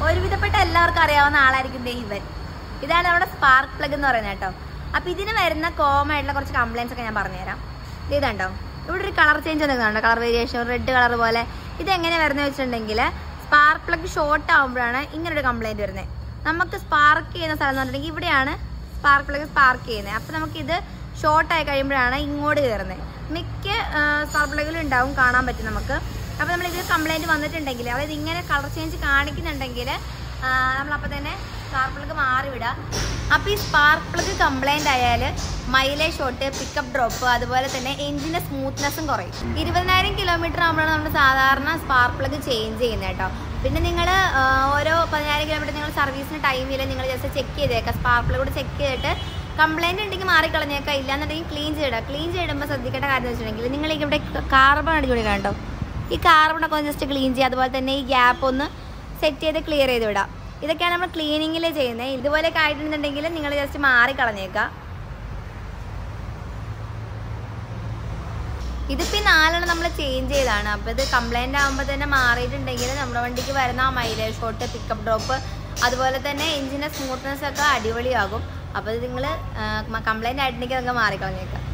ഒരുവിധപ്പെട്ട എല്ലാവർക്കും അറിയാവുന്ന ആളായിരിക്കും ദേ ഇവൻ ഇതാണ് നമ്മുടെ സ്പാർക്ക് പ്ലഗ് എന്ന് പറയുന്നത് കേട്ടോ അപ്പൊ ഇതിന് വരുന്ന കോമൺ ആയിട്ടുള്ള കുറച്ച് കംപ്ലൈൻസ് ഒക്കെ ഞാൻ പറഞ്ഞുതരാം ഇത് ഇതുണ്ടോ ഇവിടെ ഒരു കളർ ചേഞ്ച് വന്നിട്ടുണ്ടോ കളർ വേരിയേഷൻ റെഡ് കളർ പോലെ ഇത് എങ്ങനെ വരുന്നത് വെച്ചിട്ടുണ്ടെങ്കിൽ സ്പാർക്ക് പ്ലഗ് ഷോർട്ട് ആകുമ്പോഴാണ് ഇങ്ങനെ ഒരു കംപ്ലൈന്റ് വരുന്നത് നമുക്ക് സ്പാർക്ക് ചെയ്യുന്ന സ്ഥലം എന്ന് പറഞ്ഞിട്ടുണ്ടെങ്കിൽ ഇവിടെയാണ് സ്പാർക്ക് പ്ലഗ് സ്പാർക്ക് ചെയ്യുന്നത് അപ്പൊ നമുക്ക് ഇത് ഷോർട്ട് ആയി കഴിയുമ്പോഴാണ് ഇങ്ങോട്ട് കയറുന്നത് മിക്ക സ്പാർക്ക് പ്ലഗിലും ഉണ്ടാവും കാണാൻ പറ്റും നമുക്ക് അപ്പൊ നമ്മൾ ഇതിൽ കംപ്ലൈന്റ് വന്നിട്ടുണ്ടെങ്കിൽ അതായത് ഇങ്ങനെ കളർ ചേഞ്ച് കാണിക്കുന്നുണ്ടെങ്കിൽ നമ്മളപ്പോൾ തന്നെ സ്പാർക്ക് പ്ലഗ് മാറി വിടാം അപ്പോൾ ഈ സ്പാർക്ക് പ്ലഗ് കംപ്ലൈന്റ് ആയാൽ മൈലേജ് ഷോട്ട് പിക്കപ്പ് ഡ്രോപ്പ് അതുപോലെ തന്നെ എഞ്ചിന്റെ സ്മൂത്ത്നെസ്സും കുറയും ഇരുപതിനായിരം കിലോമീറ്റർ ആകുമ്പോഴാണ് നമ്മൾ സാധാരണ സ്പാർക്ക് പ്ലഗ് ചേഞ്ച് ചെയ്യുന്നത് കേട്ടോ പിന്നെ നിങ്ങൾ ഓരോ പതിനായിരം കിലോമീറ്റർ നിങ്ങൾ സർവീസിന് ടൈമിൽ നിങ്ങൾ ജസ്റ്റ് ചെക്ക് ചെയ്തേക്കാം സ്പാർക്ക് പ്ലഗ് കൂടെ ചെക്ക് ചെയ്തിട്ട് കംപ്ലൈന്റ് ഉണ്ടെങ്കിൽ മാറിക്കളഞ്ഞേക്കാം ഇല്ലാന്നുണ്ടെങ്കിൽ ക്ലീൻ ചെയ്യിടാം ക്ലീൻ ചെയ്തിടുമ്പോൾ ശ്രദ്ധിക്കേണ്ട കാര്യം എന്ന് വെച്ചിട്ടുണ്ടെങ്കിൽ നിങ്ങൾ ഇവിടെ കാർബൺ അടിച്ചു കൊടുക്കാം കേട്ടോ ഈ കാർബണൊക്കെ ഒന്ന് ജസ്റ്റ് ക്ലീൻ ചെയ്യുക അതുപോലെ തന്നെ ഈ ഗ്യാപ്പ് ഒന്ന് സെറ്റ് ചെയ്ത് ക്ലിയർ ചെയ്ത് വിടാം ഇതൊക്കെയാണ് നമ്മൾ ക്ലീനിങ്ങിൽ ചെയ്യുന്നത് ഇതുപോലെയൊക്കെ ആയിട്ടുണ്ടെന്നുണ്ടെങ്കിൽ നിങ്ങൾ ജസ്റ്റ് മാറി കളഞ്ഞേക്കുക ഇതിപ്പോ ഈ നാലെണ്ണം നമ്മൾ ചേഞ്ച് ചെയ്താണ് അപ്പൊ ഇത് കംപ്ലൈന്റ് ആകുമ്പോൾ തന്നെ മാറിയിട്ടുണ്ടെങ്കിൽ നമ്മുടെ വണ്ടിക്ക് വരുന്ന ആ മൈലേജ് ഷോട്ട് പിക്കപ്പ് ഡ്രോപ്പ് അതുപോലെ തന്നെ എഞ്ചിന്റെ സ്മൂത്ത്നെസ് ഒക്കെ അടിപൊളിയാകും അപ്പൊ ഇത് നിങ്ങൾ കംപ്ലൈന്റ് ആയിട്ടുണ്ടെങ്കിൽ അതൊക്കെ മാറിക്കളഞ്ഞേക്കാം